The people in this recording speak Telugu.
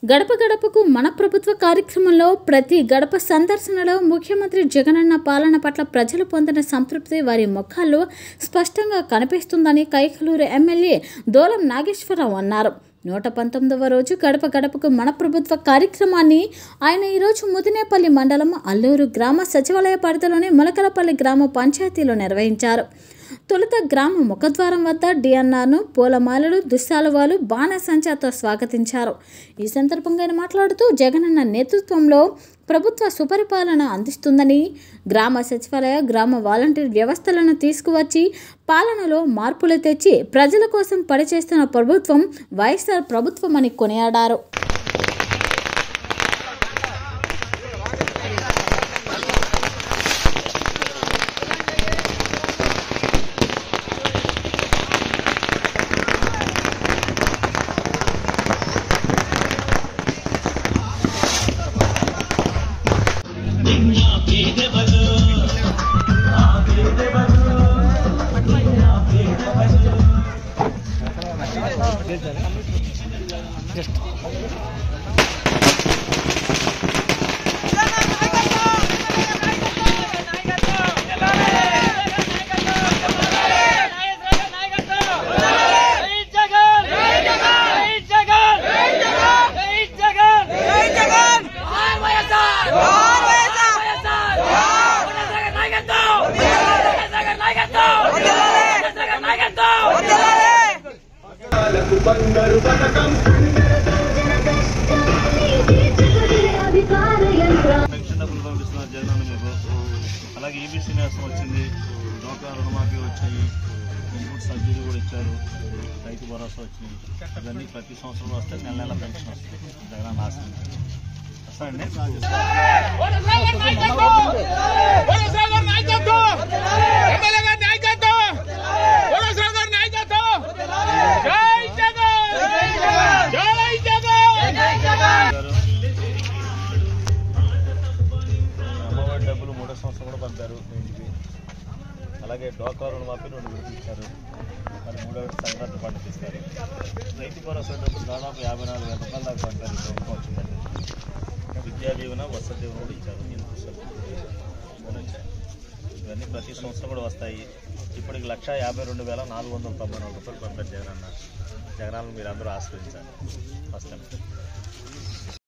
గడప గడపకు మన ప్రభుత్వ కార్యక్రమంలో ప్రతి గడప సందర్శనలో ముఖ్యమంత్రి జగనన్న పాలన పట్ల ప్రజలు పొందిన సంతృప్తి వారి ముఖాల్లో స్పష్టంగా కనిపిస్తుందని కైకలూరు ఎమ్మెల్యే దోలం నాగేశ్వరరావు అన్నారు నూట పంతొమ్మిదవ రోజు గడప గడపకు మన ప్రభుత్వ కార్యక్రమాన్ని ఆయన ఈరోజు ముదినేపల్లి మండలం అల్లూరు గ్రామ సచివాలయ పరిధిలోని ములకలపల్లి గ్రామ పంచాయతీలో నిర్వహించారు తొలుత గ్రామ ముఖద్వారం వద్ద డిఎన్ఆర్ను పూలమాలలు దుశ్శాలువాలు బాణసంచాతో స్వాగతించారు ఈ సందర్భంగా ఆయన మాట్లాడుతూ జగనన్న నేతృత్వంలో ప్రభుత్వ సుపరిపాలన అందిస్తుందని గ్రామ సచివాలయ గ్రామ వాలంటీర్ వ్యవస్థలను తీసుకువచ్చి పాలనలో మార్పులు తెచ్చి ప్రజల కోసం పనిచేస్తున్న ప్రభుత్వం వైఎస్ఆర్ ప్రభుత్వమని కొనియాడారు పెన్షన్ డబ్బులు పంపిస్తున్నారు జగన్ మీకు అలాగే ఈబీసీ నేసం వచ్చింది డోకా రుణమాఫీ వచ్చాయి ఇన్పుట్ సబ్సిడీ కూడా ఇచ్చారు రైతు భరోసా వచ్చింది ఇవన్నీ ప్రతి సంవత్సరం వస్తే నెల నెల పెన్షన్ వస్తుంది జగన్ ఆశ వస్తాయండి గారు అమ్మఒడి డబ్బులు మూడో సంవత్సరం కూడా పంపారు మీ ఇంటికి అలాగే డోకా రుణమాఫీ రెండు విడతలు ఇచ్చారు మరి మూడో విడత సంక్రాంతి పండుగ ఇస్తారు రైతు భరోసా డబ్బులు దాదాపు యాభై నాలుగు వేల రూపాయల దాకా పంపారు ఈ ప్రభుత్వం వచ్చిందండి విద్యా దీవెన వసతి దీవెన కూడా ఇచ్చారు ఇన్పుట్ సబ్సిడీ ఇవన్నీ వచ్చాయి. ఇవన్నీ ప్రతి సంవత్సరం కూడా వస్తాయి ఇప్పటికి లక్ష యాభై రెండు వేల నాలుగు వందల తొంభై నాలుగు రూపాయలు పంపారు జగన్ అన్న జగనాలను మీరు అందరూ ఆశ్రయించాలి వస్తాం